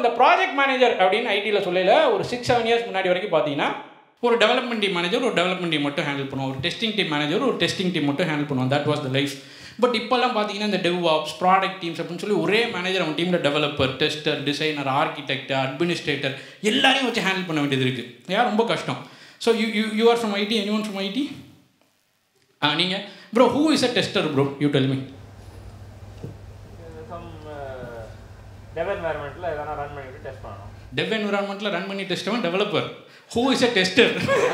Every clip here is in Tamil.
இந்த ப்ராஜெக்ட் மேனேஜர் அப்படின்னு ஐடியில் சொல்லல ஒரு சிக்ஸ் செவன் இயர்ஸ் முன்னாடி வரைக்கும் பார்த்தீங்கன்னா ஒரு டெவலப்மெண்ட் டீம் மேனேஜர் ஒரு டெவலப்மெண்ட் டீம் மட்டும் ஹேண்டில் பண்ணுவோம் ஒரு டெஸ்டிங் டீம் மேனேஜர் ஒரு டெஸ்டிங் டீம் மட்டும் ஹேண்டில் பண்ணுவோம் that was the life but இப்போல்லாம் பார்த்தீங்கன்னா இந்த டெவ் ஆப்ஸ் ப்ராடக்ட் டீம்ஸ் அப்படின்னு சொல்லி ஒரே மேனேஜர் அவன் டீமில் developer tester designer architect administrator எல்லாரையும் வச்சு ஹேண்டில் பண்ண வேண்டியது இருக்குது ஏன் ரொம்ப கஷ்டம் so you you you are from IT any one from IT ah நீங்கள் bro who is a tester bro you tell me some dev என்வாயர்மெண்ட்டில் எதனா ரன் பண்ணிட்டு டெஸ்ட் பண்ணணும் டெவ் என்விரான்மெண்ட்டில் ரன் பண்ணி டெஸ்ட்டவன் developer who is a tester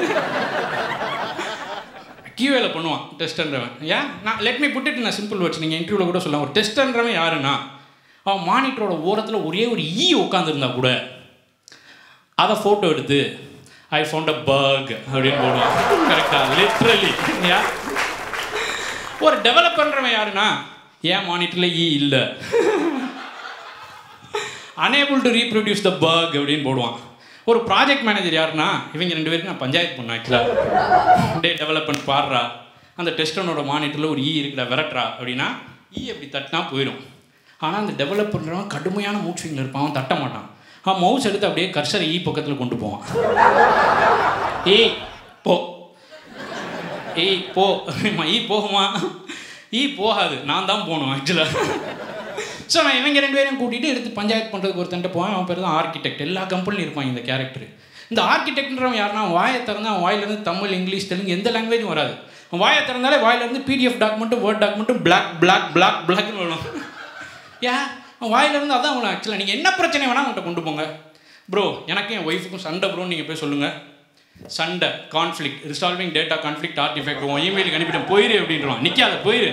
கியூஏல பண்ணுவான் டெஸ்டன்றவன் ஏன் நான் லெட் மீ புட்டு நான் சிம்பிள் வேர்ட்ஸ் நீங்கள் இன்டர்வியூவில் கூட சொல்லலாம் ஒரு டெஸ்டன்றவன் யாருன்னா அவன் மானிட்டரோட ஓரத்தில் ஒரே ஒரு ஈ உட்காந்துருந்தா கூட அதை ஃபோட்டோ எடுத்து ஐ ஃபவுண்ட் அ பர்க் அப்படின்னு போடுவான் கரெக்டாக லிட்ரலி யா ஒரு டெவலப்பர்ன்றவன் யாருன்னா ஏன் மானிட்டரில் ஈ இல்லை unable to reproduce the bug அப்படின்னு போடுவான் ஒரு ப்ராஜெக்ட் மேனேஜர் யாருன்னா இவங்க ரெண்டு பேருக்கு நான் பஞ்சாயத்து பண்ணேன் ஆக்சுவலாக டே டெவலப்மெண்ட் பாடுறா அந்த டெஸ்டனோட மானிட்டரில் ஒரு ஈ இருக்குடா விரட்டுறா அப்படின்னா ஈ அப்படி தட்டினா போயிடும் ஆனால் அந்த டெவலப்பர்ன்றவன் கடுமையான மூச்சுவிங்கில் இருப்பான் அவன் தட்ட மாட்டான் அவன் மவுஸ் எடுத்து அப்படியே கர்சரை ஈ பக்கத்தில் கொண்டு போவான் ஏய் போ ஏய் போ ஈ போகுமா ஈ போகாது நான் தான் போகணும் ஆக்சுவலாக ஸோ நான் இவங்க ரெண்டு பேரையும் கூட்டிகிட்டு எடுத்து பஞ்சாயத்து பண்ணுறதுக்கு ஒருத்தன்ட்ட போவேன் அவன் பேர் தான் ஆர்கிடெக்ட் எல்லா கம்பெனிலும் இருப்பாங்க இந்த கேரக்டர் இந்த ஆர்கிடெக்ட்ன்றவன் யாருன்னா அவன் வாயை திறந்து அவன் வாயிலேருந்து தமிழ் இங்கிலீஷ் தெலுங்கு எந்த லாங்குவேஜும் வராது அவன் வாயை திறந்தாலே வாயிலேருந்து பிடிஎஃப் டாக்குமெண்ட்டும் வேர்ட் டாக்குமெண்ட்டும் பிளாக் பிளாக் பிளாக் பிளாக்னு வரும் ஏன் அவன் வாயிலேருந்து அதான் அவனை ஆக்சுவலாக நீங்கள் என்ன பிரச்சனை வேணால் அவன்கிட்ட கொண்டு போங்க ப்ரோ எனக்கும் என் ஒய்ஃபுக்கும் சண்டை ப்ரோன்னு நீங்கள் போய் சொல்லுங்கள் சண்டை conflict resolving data conflict artifact உன் இமெயிலுக்கு அனுப்பிட்டு போயிரு அப்படின்றான் நிற்காத போயிரு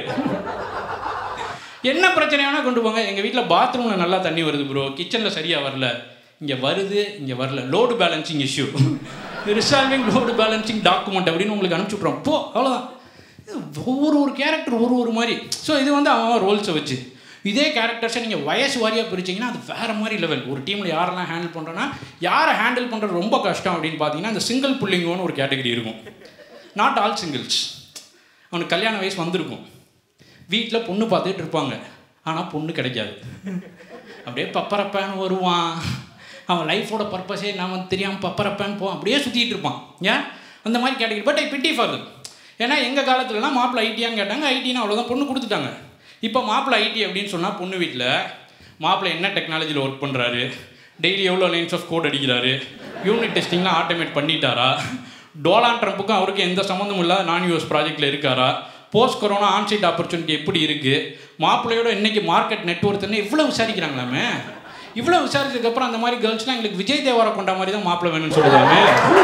என்ன பிரச்சனை வேணால் கொண்டு போங்க எங்கள் வீட்டில் பாத்ரூமில் நல்லா தண்ணி வருது ப்ரோ கிச்சனில் சரியாக வரல இங்கே வருது இங்கே வரல load balancing issue resolving load balancing document அப்படின்னு உங்களுக்கு அனுப்பிச்சி விட்றோம் போ அவ்வளோதான் இது ஒவ்வொரு ஒரு கேரக்டர் ஒரு ஒரு மாதிரி ஸோ இது வந்து அவன் ரோல்ஸை வச்சு இதே கேரக்டர்ஸை நீங்கள் வயசு வாரியாக பிரிச்சிங்கன்னா அது வேறு மாதிரி லெவல் ஒரு டீமில் யாரெல்லாம் ஹேண்டில் பண்ணுறோன்னா யாரை ஹேண்டில் பண்ணுறது ரொம்ப கஷ்டம் அப்படின்னு பார்த்தீங்கன்னா அந்த சிங்கிள் புல்லிங்கோன்னு ஒரு கேட்டகரி இருக்கும் நாட் ஆல் சிங்கிள்ஸ் அவனுக்கு கல்யாண வயசு வந்திருக்கும் வீட்டில் பொண்ணு பார்த்துட்டு இருப்பாங்க ஆனால் பொண்ணு கிடைக்காது அப்படியே பப்பரப்பேன்னு வருவான் அவன் லைஃபோட பர்பஸே நான் தெரியாமல் பப்பரப்பேன்னு போவான் அப்படியே சுற்றிட்டு இருப்பான் ஏன் அந்த மாதிரி category but I pity for ஏன்னா எங்கள் காலத்துலலாம் மாப்பிள்ளை ஐடியான்னு கேட்டாங்க ஐடினா அவ்வளோதான் பொண்ணு கொடுத்துட்டாங்க இப்போ மாப்பிள்ளை ஐடி அப்படின்னு சொன்னால் பொண்ணு வீட்டில் மாப்பிள்ளை என்ன டெக்னாலஜியில் ஒர்க் பண்ணுறாரு டெய்லி எவ்வளோ லைன்ஸ் ஆஃப் கோட் அடிக்கிறாரு யூனிட் டெஸ்டிங்லாம் ஆட்டோமேட் பண்ணிட்டாரா டோலான் ட்ரம்ப்புக்கும் அவருக்கும் எந்த சம்மந்தமும் இல்லாத நான் யூஎஸ் ப்ராஜெக்ட்டில் இருக்காரா போஸ்ட் கொரோனா ஆன்சைட் ஆப்பர்ச்சுனிட்டி எப்படி இருக்குது மாப்பிள்ளையோட இன்னைக்கு மார்க்கெட் நெட்ஒர்க்னு இவ்வளோ விசாரிக்கிறாங்களாமே இவ்வளோ விசாரிச்சதுக்கப்புறம் அந்த மாதிரி கேர்ள்ஸ்லாம் எங்களுக்கு விஜய் தேவாரை கொண்ட மாதிரி தான் மாப்பிள்ளை வேணும்னு சொல்லுவாங்க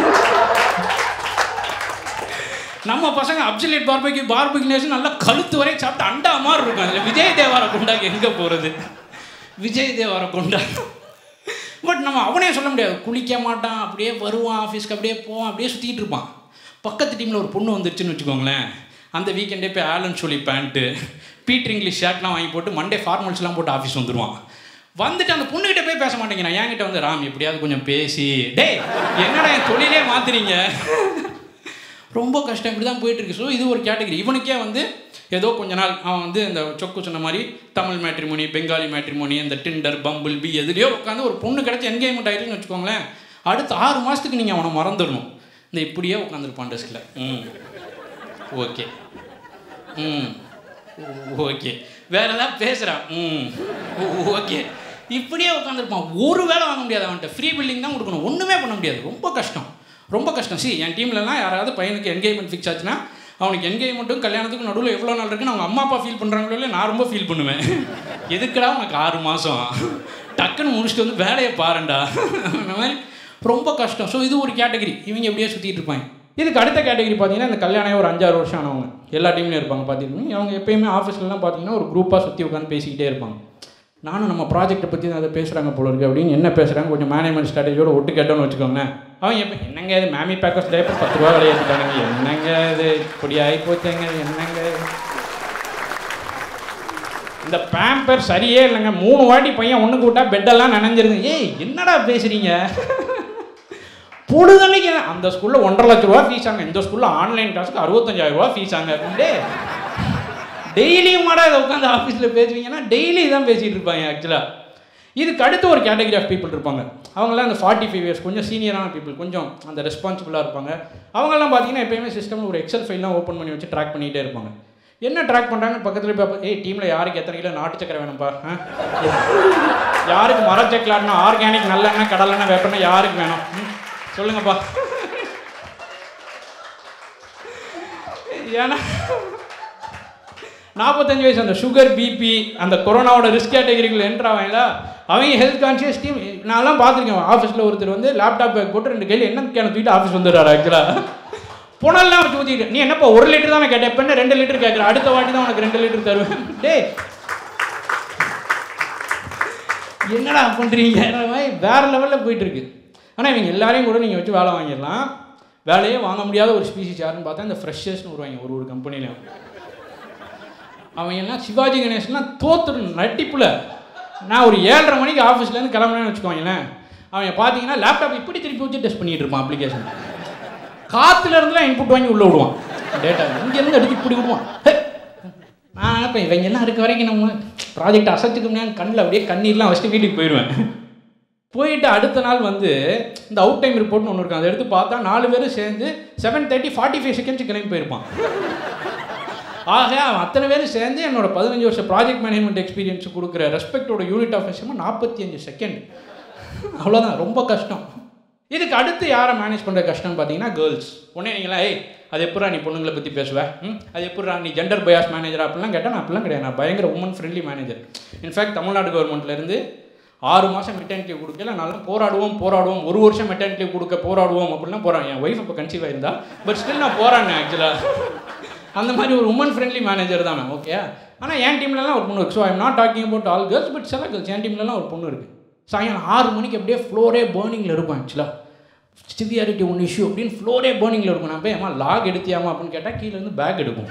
நம்ம பசங்க அப்சலேட் பார்பெக்யூ பார்பெக்யூ நேஷன் நல்லா கழுத்து வரை சாப்பிட்டு அண்டா மாதிரி இருக்கும் அதில் விஜய் தேவாரை கொண்டாக்கு எங்கே போகிறது விஜய் தேவாரை கொண்டா பட் நம்ம அவனே சொல்ல முடியாது குளிக்க மாட்டான் அப்படியே வருவான் ஆஃபீஸ்க்கு அப்படியே போவான் அப்படியே சுற்றிக்கிட்டு இருப்பான் பக்கத்து டீமில் ஒரு பொண்ணு வந்துருச்சுன்னு வச்சுக்கோங்களேன் அந்த வீக்கெண்டே போய் ஆலன் சொல்லி பேண்ட்டு பீட்டர் இங்கிலீஷ் ஷர்ட்லாம் வாங்கி போட்டு மண்டே ஃபார்மல்ஸ்லாம் போட்டு ஆஃபீஸ் வந்துடுவான் வந்துட்டு அந்த பொண்ணுகிட்ட போய் பேச மாட்டேங்கிறான் என்கிட்ட வந்து ராம் எப்படியாவது கொஞ்சம் பேசி டேய் என்னடா என் தொழிலே மாத்துறீங்க ரொம்ப கஷ்டம் இப்படி தான் போயிட்டுருக்கு ஸோ இது ஒரு கேட்டகரி இவனுக்கே வந்து ஏதோ கொஞ்ச நாள் அவன் வந்து இந்த சொக்கு சொன்ன மாதிரி தமிழ் மேட்ரிமோனி பெங்காலி மேட்ரிமோனி இந்த டிண்டர் பம்பிள் பி எதுலேயோ உட்காந்து ஒரு பொண்ணு கிடச்சி என்கேஜ்மெண்ட் ஆகிடுன்னு வச்சுக்கோங்களேன் அடுத்த ஆறு மாதத்துக்கு நீங்கள் அவனை மறந்துடணும் இந்த இப்படியே உட்காந்துருப்பான் டெஸ்கில் ம் ஓகே ம் ஓகே வேற ஏதாவது பேசுகிறான் ம் ஓகே இப்படியே உட்காந்துருப்பான் ஒரு வேலை வாங்க முடியாது அவன்கிட்ட ஃப்ரீ பில்டிங் தான் கொடுக்கணும் ஒன்றுமே பண்ண முடியாது ரொம்ப கஷ்டம் ரொம்ப கஷ்டம் சி என் டீம்லலாம் யாராவது பையனுக்கு என்கேஜ்மெண்ட் ஃபிக்ஸ் ஆச்சுன்னா அவனுக்கு என்கேஜ்மெண்ட்டும் கல்யாணத்துக்கும் நடுவில் எவ்வளோ நாள் இருக்குன்னு அவங்க அம்மா அப்பா ஃபீல் பண்ணுறாங்களோ இல்லை நான் ரொம்ப ஃபீல் பண்ணுவேன் எதுக்குடா உனக்கு ஆறு மாதம் டக்குன்னு முடிச்சுட்டு வந்து வேலையை பாருண்டா அந்த மாதிரி ரொம்ப கஷ்டம் ஸோ இது ஒரு கேட்டகரி இவங்க எப்படியே சுற்றிட்டு இருப்பாங்க இதுக்கு அடுத்த கேட்டகரி பார்த்தீங்கன்னா இந்த கல்யாணம் ஒரு அஞ்சாறு வருஷம் ஆனவங்க எல்லா டீம்லையும் இருப்பாங்க பார்த்தீங்கன்னா அவங்க எப்பயுமே ஆஃபீஸ்லலாம் பார்த்தீங்கன்னா ஒரு குரூப்பாக சுற்றி உட்காந்து பேசிக்கிட்டே இருப்பாங்க நானும் நம்ம ப்ராஜெக்ட்டை பற்றி தான் அதை பேசுகிறாங்க போல இருக்கு அப்படின்னு என்ன பேசுகிறாங்க கொஞ்சம் மேனேஜ்மெண்ட் ஸ்ட்ராட்டஜியோட ஒட்டு கேட்டோன்னு வச்சுக்கோங்களேன் அவன் எப்போ என்னங்க இது மேமி பேக்கர்ஸ் டேப்பர் பத்து ரூபா விளையாட்டுட்டானுங்க என்னங்க இது இப்படி ஆகி போச்சுங்க என்னங்க இது? இந்த பேம்பர் சரியே இல்லைங்க மூணு வாட்டி பையன் ஒன்று கூட்டா பெட்டெல்லாம் நனைஞ்சிருங்க ஏய் என்னடா பேசுறீங்க பொழுதன்னைக்கு அந்த ஸ்கூலில் ஒன்றரை லட்ச ரூபா ஃபீஸ் ஆங்க இந்த ஸ்கூலில் ஆன்லைன் கிளாஸுக்கு அறுபத்தஞ்சாயிரம் ரூபா ஃபீஸ் ஆங்க அப்படின்ட்டு டெய்லியும் மாடா இதை உட்காந்து ஆஃபீஸில் பேசுவீங்கன்னா டெய்லி தான் பேசிகிட்டு இருப்பாங்க ஆக்சுவலாக இதுக்கு அடுத்து ஒரு கேட்டகரி ஆஃப் பீப்புள் இருப்பாங்க அவங்களாம் அந்த ஃபார்ட்டி ஃபைவ் இயர்ஸ் கொஞ்சம் சீனியரான பீப்புள் கொஞ்சம் அந்த ரெஸ்பான்சிபிளாக இருப்பாங்க அவங்கெல்லாம் பார்த்தீங்கன்னா எப்பயுமே சிஸ்டம் ஒரு எக்ஸல் ஃபைல்லாம் ஓப்பன் பண்ணி வச்சு ட்ராக் பண்ணிகிட்டே இருப்பாங்க என்ன ட்ராக் பண்ணுறாங்கன்னு பக்கத்தில் போய் ஏய் டீமில் யாருக்கு எத்தனை கிலோ நாட்டு சக்கரை வேணும்ப்பா ஆ? யாருக்கு மரச்சக்கலாட்னா ஆர்கானிக் நல்லெண்ணெய் கடலெண்ணெய் வேப்பெண்ணெய் யாருக்கு வேணும் ம், சொல்லுங்கப்பா ஏன்னா நாற்பத்தஞ்சு வயசு அந்த சுகர் பிபி அந்த கொரோனாவோட ரிஸ்க் கேட்டகரிக்குள்ள என்ட்ரு ஆவாங்கள அவங்க ஹெல்த் கான்ஷியஸ் டீம் நான்லாம் பார்த்துருக்கேன் ஆஃபீஸில் ஒருத்தர் வந்து லேப்டாப் பேக் போட்டு ரெண்டு கையில் என்ன கேன தூக்கிட்டு ஆஃபீஸ் வந்துடுறாரு ஆக்சுவலாக புனல்லாம் வச்சு ஊற்றிட்டு நீ என்னப்பா ஒரு லிட்டர் தானே கேட்டேன் இப்போ என்ன ரெண்டு லிட்டர் கேட்குற அடுத்த வாட்டி தான் உனக்கு ரெண்டு லிட்டர் தருவேன் டேய் என்னடா பண்ணுறீங்க வேற லெவலில் போயிட்டு இருக்கு ஆனால் இவங்க எல்லாரையும் கூட நீங்கள் வச்சு வேலை வாங்கிடலாம் வேலையே வாங்க முடியாத ஒரு ஸ்பீசிஸ் யாருன்னு பார்த்தா இந்த ஃப்ரெஷர்ஸ்னு வருவாங்க ஒரு ஒரு கம்பெனிலையும் அவங்க எல்லாம் சிவாஜி கணேசன்லாம் தோத்துரு நட்டிப்புல நான் ஒரு ஏழரை மணிக்கு ஆஃபீஸ்லேருந்து கிளம்புனேன்னு வச்சுக்கோங்களேன் அவன் பார்த்தீங்கன்னா லேப்டாப் இப்படி திருப்பி வச்சு டெஸ்ட் பண்ணிட்டு இருப்பான் அப்ளிகேஷன் காத்துல இருந்துலாம் இன்புட் வாங்கி உள்ள விடுவான் டேட்டா இங்கேருந்து எடுத்து இப்படி விடுவான் ஹே! நான் நினைப்பேன் இவங்க எல்லாம் இருக்க வரைக்கும் நம்ம ப்ராஜெக்ட் அசத்துக்கு முன்னாடி கண்ணில் அப்படியே கண்ணீர்லாம் வச்சுட்டு வீட்டுக்கு போயிடுவேன் போயிட்டு அடுத்த நாள் வந்து இந்த அவுட் டைம் ரிப்போர்ட்னு ஒன்று இருக்கும் அதை எடுத்து பார்த்தா நாலு பேரும் சேர்ந்து seven thirty forty five seconds கிளம்பி போயிருப்பான் ஆக அவன் அத்தனை பேரும் சேர்ந்து என்னோட பதினஞ்சு வருஷம் ப்ராஜெக்ட் மேனேஜ்மெண்ட் எக்ஸ்பீரியன்ஸ் கொடுக்குற ரெஸ்பெக்டோட யூனிட் ஆஃப் விஷயமா நாற்பத்தி அஞ்சு செகண்ட் அவ்வளோதான் ரொம்ப கஷ்டம் இதுக்கு அடுத்து யாரை மேனேஜ் பண்ணுற கஷ்டம்னு பார்த்தீங்கன்னா கேர்ள்ஸ் உடனே நீங்களா ஏய் அது எப்படா நீ பொண்ணுங்களை பற்றி பேசுவேன் ம் அது எப்படா நீ ஜெண்டர் பயாஸ் மேனேஜர் அப்படிலாம் கேட்டால் நான் அப்படிலாம் கிடையாது நான் பயங்கர woman friendly manager in fact Tamil Nadu கவர்மெண்ட்லேருந்து ஆறு மாதம் மெட்டர்னிட்டி லீவ் கொடுக்கல நல்லா போராடுவோம் போராடுவோம் ஒரு வருஷம் மெட்டர்னிட்டி லீவ் கொடுக்க போராடுவோம் அப்படிலாம் போகிறான் என் ஒய்ஃப் இப்போ கன்சீவ் ஆயிருந்தா பட் ஸ்டில் நான் போராடினேன் ஆக்சுவலாக அந்த மாதிரி ஒரு உமன் ஃப்ரெண்ட்லி மேனேஜர் தான் நான் ஓகே ஆனால் என் டீம்லலாம் ஒரு பொண்ணு இருக்குது so I'm not talking about all girls but சில கேர்ள்ஸ் என் டீம்லலாம் ஒரு பொண்ணு இருக்குது சாயங்காலம் ஆறு மணிக்கு அப்படியே ஃப்ளோரே பேர்னிங்கில் இருக்கும் ஆக்சுவலாக சிவியாரிட்டி ஒன் இஷ்யூ அப்படின்னு ஃப்ளோரே பேர்னிங்கில் இருக்கும் நான் போய் அம்மா லாக் எடுத்தியாமா அப்படின்னு கேட்டால் கீழே இருந்து பேக் எடுக்கும்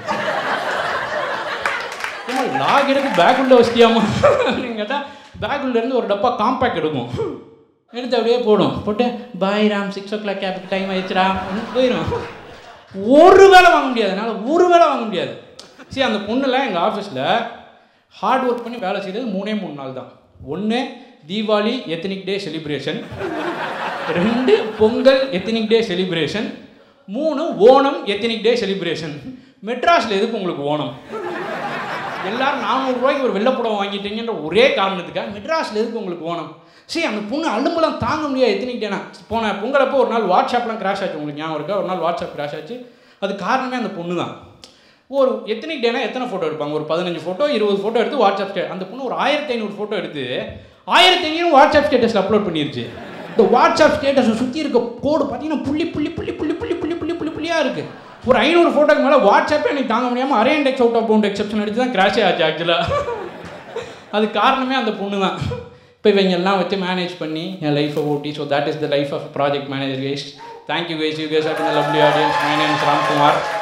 ஏம்மா லாக் எடுத்து பேக் உள்ள வச்சிட்டியாமா அப்படின்னு கேட்டால் பேக் உள்ள இருந்து ஒரு டப்பா காம்பேக்ட் எடுக்கும் எடுத்து அப்படியே போடும் போட்டு bye Ram six o'clock கேபுக்கு டைம் ஆயிடுச்சுடா அப்படின்னு போயிடும் ஒரு வேலை வாங்க முடியாது என்னால் ஒரு வேலை வாங்க முடியாது சரி அந்த பொண்ணுலாம் எங்கள் ஆஃபீஸில் ஹார்ட் ஒர்க் பண்ணி வேலை செய்தது மூணே மூணு நாள் தான் ஒன்று தீபாவளி எத்தனிக் டே செலிப்ரேஷன் ரெண்டு பொங்கல் எத்தனிக் டே செலிப்ரேஷன் மூணு ஓணம் எத்தனிக் டே செலிப்ரேஷன் மெட்ராஸில் எதுக்கு உங்களுக்கு ஓணம் எல்லாரும் நானூறுரூவாய்க்கு ஒரு வெள்ளைப்புடம் வாங்கிட்டீங்கன்ற ஒரே காரணத்துக்காக மெட்ராஸில் எதுக்கு உங்களுக்கு ஓணம் சரி அந்த பொண்ணு அலும்பெல்லாம் தாங்க முடியாது எத்தனைக்கிட்டேனா போன பொங்கலப்போ ஒரு நாள் வாட்ஸ்அப்லாம் கிராஷ் ஆச்சு உங்களுக்கு ஞாபகம் இருக்கா ஒரு நாள் வாட்ஸ்அப் கிராஷ் ஆச்சு அது காரணமே அந்த பொண்ணு தான் ஒரு எத்தனை டேனா எத்தனை ஃபோட்டோ எடுப்பாங்க ஒரு பதினஞ்சு ஃபோட்டோ இருபது ஃபோட்டோ எடுத்து வாட்ஸ்அப் ஸ்டே அந்த பொண்ணு ஒரு ஆயிரத்தி ஐநூறு ஃபோட்டோ எடுத்து ஆயிரத்தி ஐநூறு வாட்ஸ்அப் ஸ்டேட்டஸில் அப்லோட் பண்ணிருச்சு இந்த வாட்ஸ்அப் ஸ்டேட்டஸை சுற்றி இருக்க கோடு பார்த்தீங்கன்னா புள்ளி புள்ளி புள்ளி புள்ளி புள்ளி புள்ளி புள்ளி புள்ளி புள்ளியாக இருக்குது ஒரு ஐநூறு ஃபோட்டோக்கு மேலே வாட்ஸ்அப்பே எனக்கு தாங்க முடியாமல் array index out of bound exception எடுத்து தான் கிராஷே ஆச்சு ஆக்சுவலாக அது காரணமே அந்த பொண்ணு தான் இப்போ இவங்க எல்லாம் வச்சு மேனேஜ் பண்ணி என் லைஃப்பை ஓட்டி so that is the life of project manager guys thank you guys you guys of lovely audience my name Ramkumar